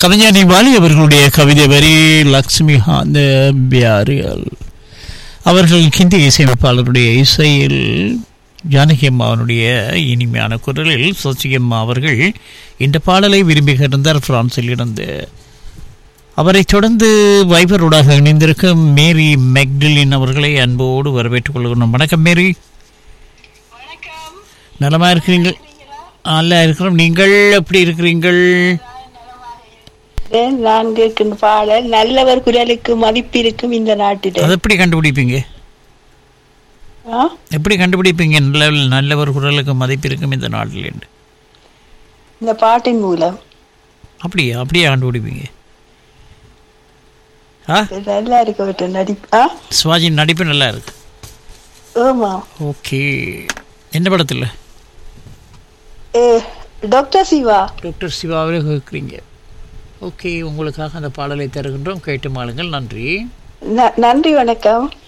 கவிஞானி வாலி அவர்களுடைய கவிதை வரி லக்ஷ்மி காந்த பியாரிகள் அவர்கள் ஹிந்தி இசையமைப்பாளருடைய இசையில் ஜானகி அம்மாவனுடைய இனிமையான குரலில் சசி அம்மா அவர்கள் இந்த பாடலை விரும்புகின்றார் பிரான்சில் இருந்து அவரைத் தொடர்ந்து வைபரோடாக இணைந்திருக்கும் மேரி மெக்டிலின் அவர்களை அன்போடு வரவேற்றுக் கொள்கிறோம் வணக்கம் மேரி நலமா இருக்கிறீங்கள் நல்லா இருக்கிறோம் நீங்கள் எப்படி இருக்கிறீங்கள் நான் கேட்கின்ற பாடல் நல்லவர் குரலுக்கு மதிப்பு இருக்கும் இந்த நாட்டிலே அதை எப்படி கண்டுபிடிப்பீங்க ஆ? எப்படி கண்டுபிடிப்பீங்க நல்ல நல்லவர் குரலுக்கு மதிப்பு இருக்கும் இந்த நாட்டில் என்று இந்த பாட்டின் மூலம் அப்படியா அப்படியே கண்டுபிடிப்பீங்க ஆ நல்லா இருக்க விட்டு நடிப்பு ஆ? சிவாஜி நடிப்பு நல்லா இருக்கு ஆமா ஓகே என்ன படத்தில் ஏ டாக்டர் சிவா டாக்டர் சிவாவே கேட்குறீங்க ஓகே உங்களுக்காக அந்த பாடலை தருகின்றோம் கேட்டு மாளுங்கள் நன்றி ந- நன்றி வணக்கம்